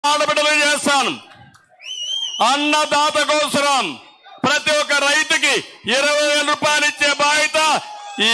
ఆడబిడ్డలు చేస్తాను అన్నదాత కోసరం ప్రతి ఒక్క రైతుకి ఇరవై వేల రూపాయలు ఇచ్చే బాధ్యత ఈ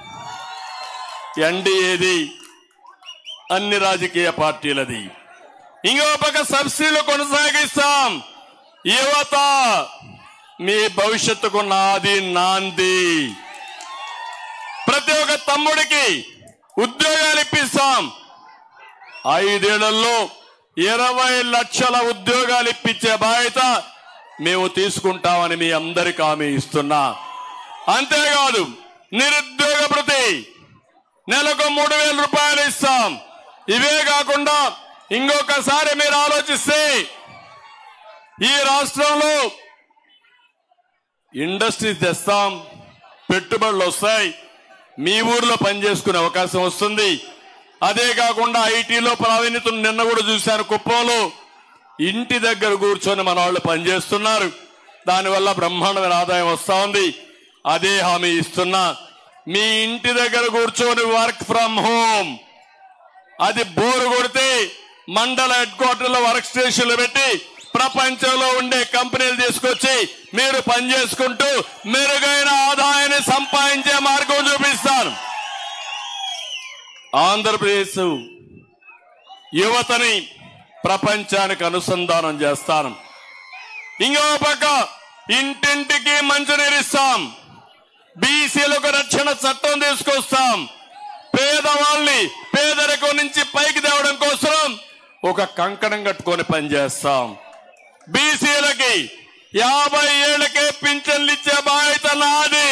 ఎన్డీఏది అన్ని రాజకీయ పార్టీలది ఇంకో పక్క సబ్సిడీలు కొనసాగిస్తాం యువత మీ భవిష్యత్తుకు నాది నాంది ప్రతి ఒక్క తమ్ముడికి ఉద్యోగాలు ఇప్పిస్తాం ఐదేళ్లలో ఇరవై లక్షల ఉద్యోగాలు ఇప్పించే బాధ్యత మేము తీసుకుంటామని మీ అందరికి హామీ ఇస్తున్నా అంతేకాదు నిరుద్యోగ భృతి నెలకు మూడు వేల రూపాయలు ఇస్తాం ఇవే కాకుండా ఇంకొకసారి మీరు ఆలోచిస్తే ఈ రాష్ట్రంలో ఇండస్ట్రీస్ తెస్తాం పెట్టుబడులు వస్తాయి మీ ఊర్లో పనిచేసుకునే అవకాశం వస్తుంది అదే కాకుండా ఐటీలో ప్రావీణ్యత నిన్న కూడా చూశాను కుప్పంలో ఇంటి దగ్గర కూర్చొని మన వాళ్ళు పనిచేస్తున్నారు దానివల్ల బ్రహ్మాండమైన ఆదాయం వస్తా ఉంది అదే హామీ ఇస్తున్నా మీ ఇంటి దగ్గర కూర్చొని వర్క్ ఫ్రమ్ హోమ్ అది బోరు కొడితే మండల హెడ్ క్వార్టర్ లో వర్క్ స్టేషన్లు పెట్టి ప్రపంచంలో ఉండే కంపెనీలు తీసుకొచ్చి మీరు పనిచేసుకుంటూ మెరుగైన ఆదాయాన్ని సంపాదించే మార్గం చూపిస్తాను ఆంధ్రప్రదేశ్ యువతని ప్రపంచానికి అనుసంధానం చేస్తాను ఇంకో పక్క ఇంటింటికి మంచినీరిస్తాం బీసీలకు రక్షణ చట్టం తీసుకొస్తాం పేదవాళ్ళని పేదరికం నుంచి పైకి తేవడం కోసం ఒక కంకణం కట్టుకొని పనిచేస్తాం బీసీలకి యాభై ఏళ్లకే పింఛన్లు ఇచ్చే బాధ్యత నాది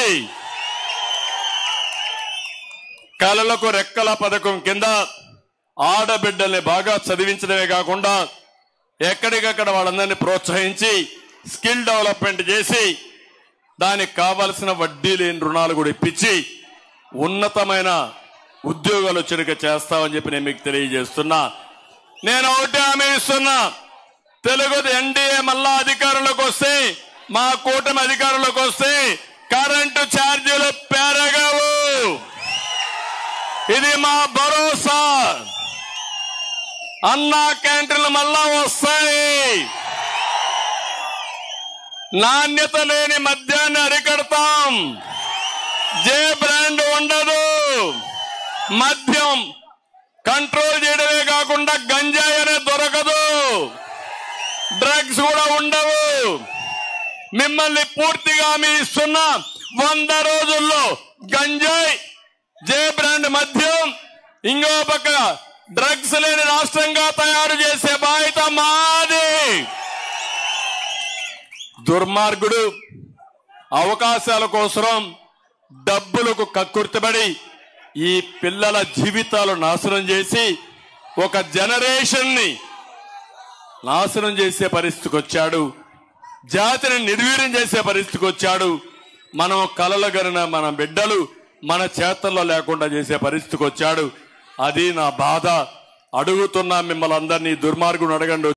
కళలకు రెక్కల పథకం కింద ఆడబిడ్డల్ని బాగా చదివించడమే కాకుండా ఎక్కడికక్కడ వాళ్ళందరినీ ప్రోత్సహించి స్కిల్ డెవలప్మెంట్ చేసి దానికి కావలసిన వడ్డీ లేని రుణాలు కూడా ఇప్పించి ఉన్నతమైన ఉద్యోగాలు వచ్చేట్టుగా చేస్తామని చెప్పి నేను మీకు తెలియజేస్తున్నా నేను ఒకటే హామీ ఇస్తున్నా తెలుగు ఎన్డీఏ మళ్ళా అధికారంలోకి వస్తే మా కూటమి అధికారంలోకి వస్తే కరెంటు ఛార్జీలు పెరగవు ఇది మా భరోసా అన్నా క్యాంటీన్లు మళ్ళా వస్తాయి నాణ్యత లేని మద్యాన్ని అరికడతాం జే బ్రాండ్ ఉండదు మద్యం కంట్రోల్ చేయడమే కాకుండా గంజాయి అనేది దొరకదు డ్రగ్స్ కూడా ఉండవు మిమ్మల్ని పూర్తిగా మీ ఇస్తున్న వంద రోజుల్లో గంజాయి జే బ్రాండ్ మద్యం ఇంకో పక్క డ్రగ్స్ లేని రాష్ట్రంగా తయారు చేసే బాధ్యత మాది దుర్మార్గుడు అవకాశాల కోసం డబ్బులకు కక్కుర్తిబడి ఈ పిల్లల జీవితాలు నాశనం చేసి ఒక జనరేషన్ ని నాశనం చేసే పరిస్థితికి వచ్చాడు జాతిని నిర్వీర్యం చేసే పరిస్థితికి వచ్చాడు మనం కలలు గరిన మన బిడ్డలు మన చేతల్లో లేకుండా చేసే పరిస్థితికి వచ్చాడు అది నా బాధ అడుగుతున్నా మిమ్మల్ని అందరినీ దుర్మార్గుడు అడగండి